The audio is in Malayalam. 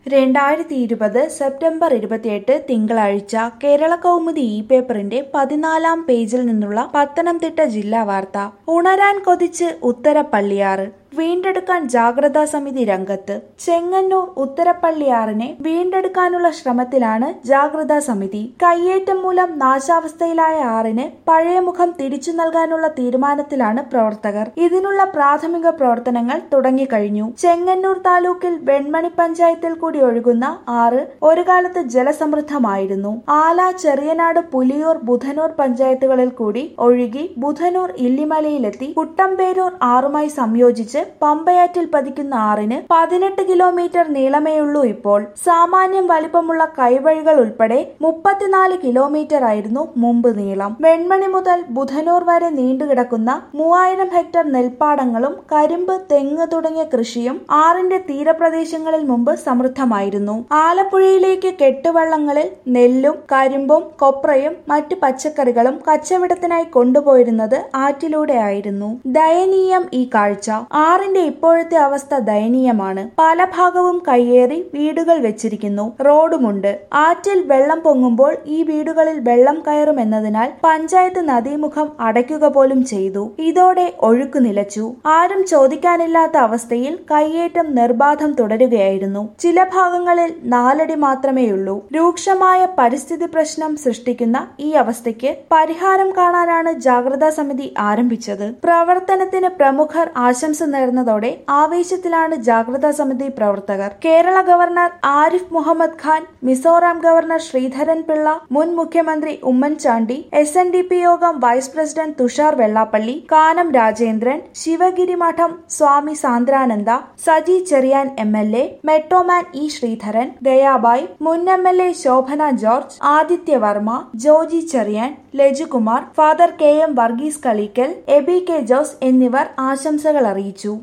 രണ്ടായിരത്തി ഇരുപത് സെപ്റ്റംബർ ഇരുപത്തിയെട്ട് തിങ്കളാഴ്ച കേരള കൗമുദി ഇ പേപ്പറിന്റെ പതിനാലാം പേജിൽ നിന്നുള്ള പത്തനംതിട്ട ജില്ലാ വാർത്ത ഉണരാൻ കൊതിച്ച് ഉത്തരപ്പള്ളിയാറ് വീണ്ടെടുക്കാൻ ജാഗ്രതാ സമിതി രംഗത്ത് ചെങ്ങന്നൂർ ഉത്തരപ്പള്ളിയാറിനെ വീണ്ടെടുക്കാനുള്ള ശ്രമത്തിലാണ് ജാഗ്രതാ സമിതി കയ്യേറ്റം മൂലം നാശാവസ്ഥയിലായ ആറിന് പഴയ മുഖം തിരിച്ചു നൽകാനുള്ള തീരുമാനത്തിലാണ് പ്രവർത്തകർ ഇതിനുള്ള പ്രാഥമിക പ്രവർത്തനങ്ങൾ തുടങ്ങിക്കഴിഞ്ഞു ചെങ്ങന്നൂർ താലൂക്കിൽ വെൺമണി പഞ്ചായത്തിൽ കൂടി ഒഴുകുന്ന ആറ് ഒരു കാലത്ത് ജലസമൃദ്ധമായിരുന്നു ആല ചെറിയനാട് പുലിയൂർ ബുധനൂർ പഞ്ചായത്തുകളിൽ കൂടി ഒഴുകി ബുധനൂർ ഇല്ലിമലയിലെത്തി കുട്ടമ്പേരൂർ ആറുമായി സംയോജിച്ച് പമ്പയാറ്റിൽ പതിക്കുന്ന ആറിന് പതിനെട്ട് കിലോമീറ്റർ നീളമേയുള്ളൂ ഇപ്പോൾ സാമാന്യം വലിപ്പമുള്ള കൈവഴികൾ ഉൾപ്പെടെ മുപ്പത്തിനാല് കിലോമീറ്റർ ആയിരുന്നു മുമ്പ് നീളം വെൺമണി മുതൽ ബുധനൂർ വരെ നീണ്ടുകിടക്കുന്ന മൂവായിരം ഹെക്ടർ നെൽപ്പാടങ്ങളും കരിമ്പ് തെങ്ങ് തുടങ്ങിയ കൃഷിയും ആറിന്റെ തീരപ്രദേശങ്ങളിൽ മുമ്പ് സമൃദ്ധമായിരുന്നു ആലപ്പുഴയിലേക്ക് കെട്ടുവള്ളങ്ങളിൽ നെല്ലും കരിമ്പും കൊപ്രയും മറ്റു പച്ചക്കറികളും കച്ചവടത്തിനായി കൊണ്ടുപോയിരുന്നത് ആറ്റിലൂടെ ആയിരുന്നു ദയനീയം ഈ കാഴ്ച ആറിന്റെ ഇപ്പോഴത്തെ അവസ്ഥ ദയനീയമാണ് പല ഭാഗവും കയ്യേറി വീടുകൾ വെച്ചിരിക്കുന്നു റോഡുമുണ്ട് ആറ്റിൽ വെള്ളം പൊങ്ങുമ്പോൾ ഈ വീടുകളിൽ വെള്ളം കയറുമെന്നതിനാൽ പഞ്ചായത്ത് നദീമുഖം അടയ്ക്കുക പോലും ചെയ്തു ഇതോടെ ഒഴുക്ക് നിലച്ചു ആരും ചോദിക്കാനില്ലാത്ത അവസ്ഥയിൽ കയ്യേറ്റം നിർബാധം തുടരുകയായിരുന്നു ചില ഭാഗങ്ങളിൽ നാലടി മാത്രമേയുള്ളൂ രൂക്ഷമായ പരിസ്ഥിതി പ്രശ്നം സൃഷ്ടിക്കുന്ന ഈ അവസ്ഥയ്ക്ക് പരിഹാരം കാണാനാണ് ജാഗ്രതാ സമിതി ആരംഭിച്ചത് പ്രവർത്തനത്തിന് പ്രമുഖർ ആശംസ നേർന്നതോടെ ആവേശത്തിലാണ് ജാഗ്രതാ സമിതി പ്രവർത്തകർ കേരള ഗവർണർ ആരിഫ് മുഹമ്മദ് ഖാൻ മിസോറാം ഗവർണർ ശ്രീധരൻ പിള്ള മുൻ മുഖ്യമന്ത്രി Oommen Chandy S N D P യോഗം വൈസ് പ്രസിഡന്റ് തുഷാർ വെള്ളാപ്പള്ളി കാനം രാജേന്ദ്രൻ ശിവഗിരി മഠം Swami Sandrananda Saji Cherian M L A metroman E Sreedharan Dayabai മുൻ M L A Sobhana George Aditya Varma Joji Cherian Lajukumar father K M Varghese Kaleekal Abi K Jose എന്നിവർ ആശംസകൾ അറിയിച്ചു